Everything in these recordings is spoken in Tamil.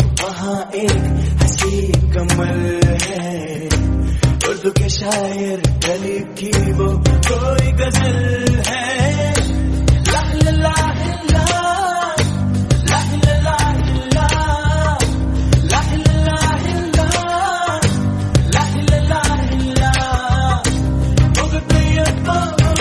वहाँ एक हंसी कमल है उर्दू के शायर गली की वो कोई गजल है लाह ला ला ला ला ला ला ला ला ला ला ला ला முகத்தையப்போ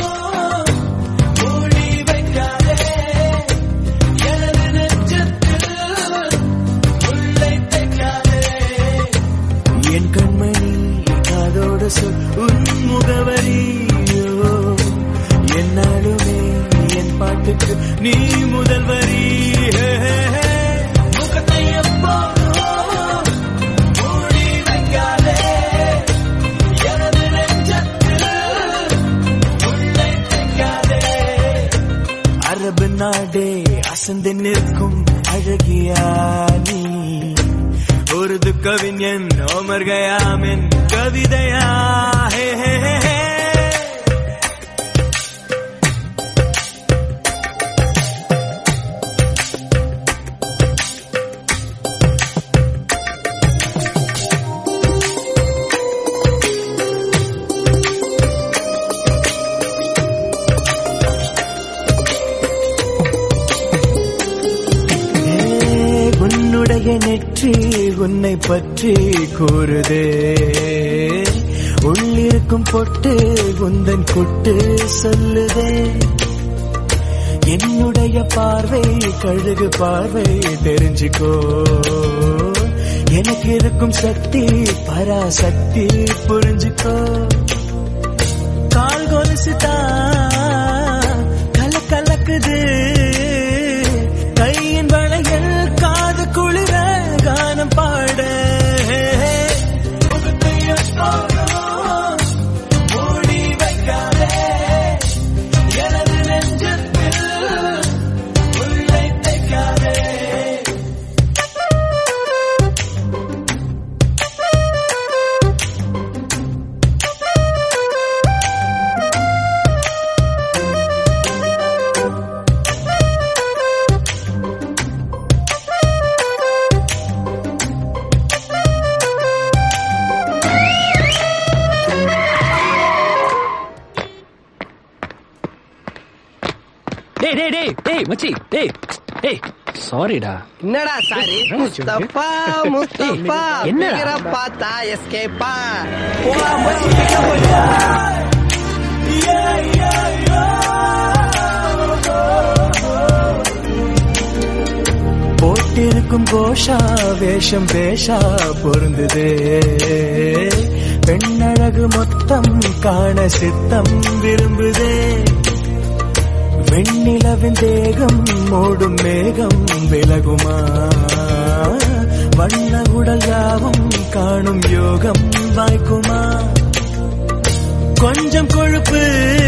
மூடி வைக்காதே எனது நெஞ்சத்தில் உள்ளை தைக்காதே என் கண்மணி காதோடு சொல் உன் முகவரியோ என்னாலுமே என் பாட்டுக்கு நீ முதல் வரி முகத்தையப்போ மூடி வைக்காதே எனது நெஞ்சத்தில் உள்ளை தைக்காதே அரபு நாடே அசந்து நிற்கும் அழகியா நீ உருது கவிஞன் ஓமர் கயாமின் கவிதையா ஹே ஹே ஹே ஹே ஏ, உன்னுடைய நெற்றி உன்னை பற்றி கூறுதே உள்ளிருக்கும் பொட்டு உந்தன் குட்டு சொல்லுதே என்னுடைய பார்வை கழுகு பார்வை தெரிஞ்சுக்கோ எனக்கு இருக்கும் சக்தி பராசக்தி புரிஞ்சுக்கோ கால் கொலுசுதான் கல கலக்குது கையின் வளையல் காது குளிர கானம் பாட மூடி வைக்காதே எனது நெஞ்சத்தில் உள்ளை தைக்காதே டேய் டேய் டேய் டேய் மச்சி டேய் டேய் சாரிடா என்னடா சாரி என்ன மச்சி உனக்கு? முஸ்தபா முஸ்தபா என்னடா? பிகர பார்த்தா எஸ்கேப்பா போட்டிருக்கும் கோஷா வேஷம் பேஷா பொருந்துதே பெண்ணழகு மொத்தம் காண சித்தம் விரும்புதே வெண்ணிலவின் தேகம் மூடும் மேகம் விலகுமா வண்ண உடல் யாவும் காணும் யோகம் வாய்க்குமா கொஞ்சம் கொழுப்பு